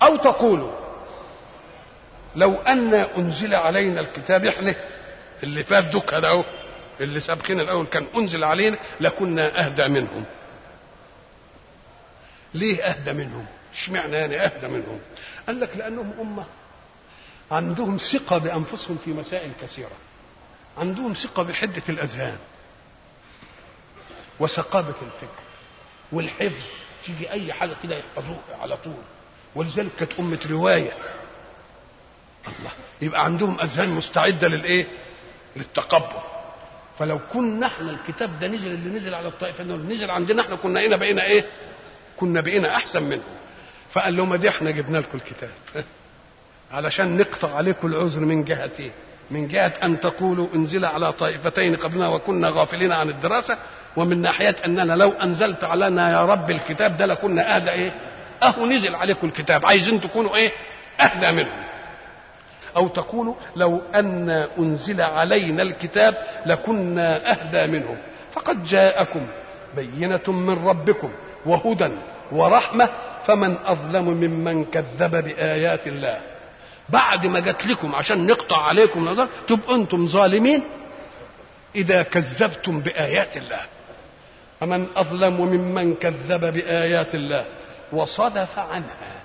أو تقولوا لو أن أنزل علينا الكتاب إحنا اللي فات دك هذا أهو اللي سابقين الأول كان أنزل علينا لكنا أهدى منهم ليه أهدى منهم اشمعنى يعني أهدى منهم قال لك لأنهم أمة عندهم ثقة بأنفسهم في مسائل كثيرة عندهم ثقة بحدة الأذهان وثقابة الفكر والحفظ تيجي أي حاجة كده يحفظوها على طول ولذلك كانت أمة رواية الله يبقى عندهم أذهان مستعدة للإيه؟ للتقبل فلو كنا احنا الكتاب ده نزل اللي نزل على الطائفة دول نزل عندنا احنا كنا هنا بقينا ايه؟ كنا بقينا أحسن منهم فقال لهم دي احنا جبنا لكم الكتاب علشان نقطع عليكم العذر من جهة ايه؟ من جهة أن تقولوا انزل على طائفتين قبلنا وكنا غافلين عن الدراسة ومن ناحية أننا لو أنزلت علينا يا رب الكتاب ده لكنا أهدى إيه؟ أهو نزل عليكم الكتاب عايزين تكونوا إيه؟ أهدى منهم أو تقولوا لو أن أنزل علينا الكتاب لكنا أهدى منهم فقد جاءكم بينة من ربكم وهدى ورحمة فمن أظلم ممن كذب بآيات الله بعد ما جات لكم عشان نقطع عليكم نظر تبقوا أنتم ظالمين إذا كذبتم بآيات الله فمن أظلم ممن كذب بآيات الله وصدف عنها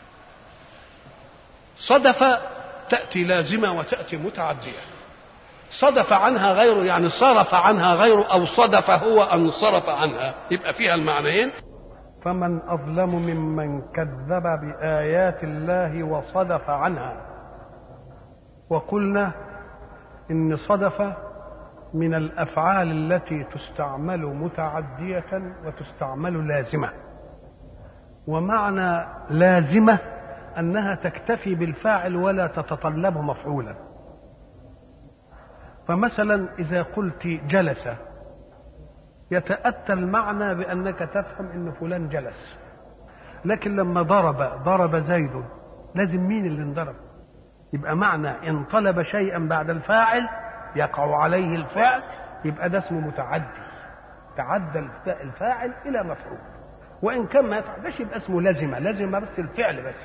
صدف تأتي لازمة وتأتي متعدية صدف عنها غيره يعني صرف عنها غيره أو صدف هو أن صرف عنها يبقى فيها المعنيين فمن أظلم ممن كذب بآيات الله وصدف عنها وقلنا إن صدف من الافعال التي تستعمل متعديه وتستعمل لازمه ومعنى لازمه انها تكتفي بالفاعل ولا تتطلب مفعولا فمثلا اذا قلت جلس يتاتى المعنى بانك تفهم ان فلان جلس لكن لما ضرب ضرب زيد لازم مين اللي انضرب يبقى معنى ان طلب شيئا بعد الفاعل يقع عليه الفعل يبقى ده اسمه متعدي تعدى الفاعل الى مفعول وان كان ما يتعداش يبقى اسمه لازمه لازمه بس الفعل بس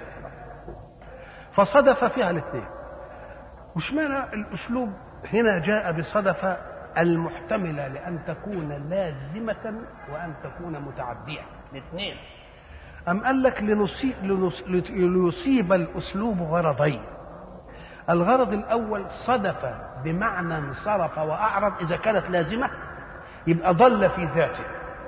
فصدف فيها الاثنين وش معنى الاسلوب هنا جاء بصدف المحتملة لأن تكون لازمة وأن تكون متعدية الاثنين أم قال لك لنصيب, ليصيب الأسلوب غرضين الغرض الأول صدف بمعنى انصرف وأعرض إذا كانت لازمة يبقى ضل في ذاته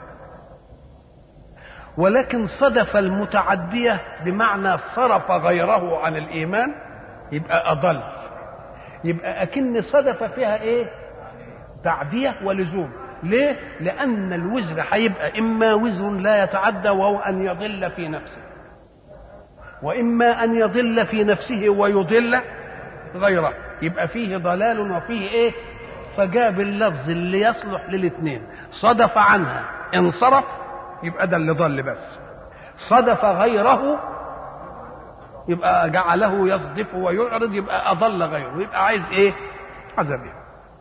ولكن صدف المتعدية بمعنى صرف غيره عن الإيمان يبقى أضل يبقى أكن صدف فيها إيه تعدية ولزوم ليه لأن الوزر هيبقى إما وزر لا يتعدى وهو أن يضل في نفسه وإما أن يضل في نفسه ويضل غيره يبقى فيه ضلال وفيه ايه فجاب اللفظ اللي يصلح للاثنين صدف عنها انصرف يبقى ده اللي ضل بس صدف غيره يبقى جعله يصدف ويعرض يبقى اضل غيره يبقى عايز ايه عذابه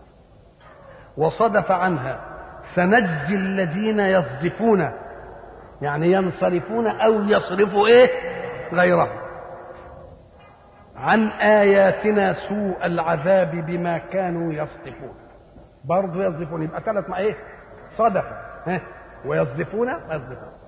وصدف عنها سنجزي الذين يصدفون يعني ينصرفون او يصرفوا ايه غيرهم عن آياتنا سوء العذاب بما كانوا يصدفون برضه يصدفون يبقى ثلاث مع ايه صدفة ها ويصدفون ويصدفون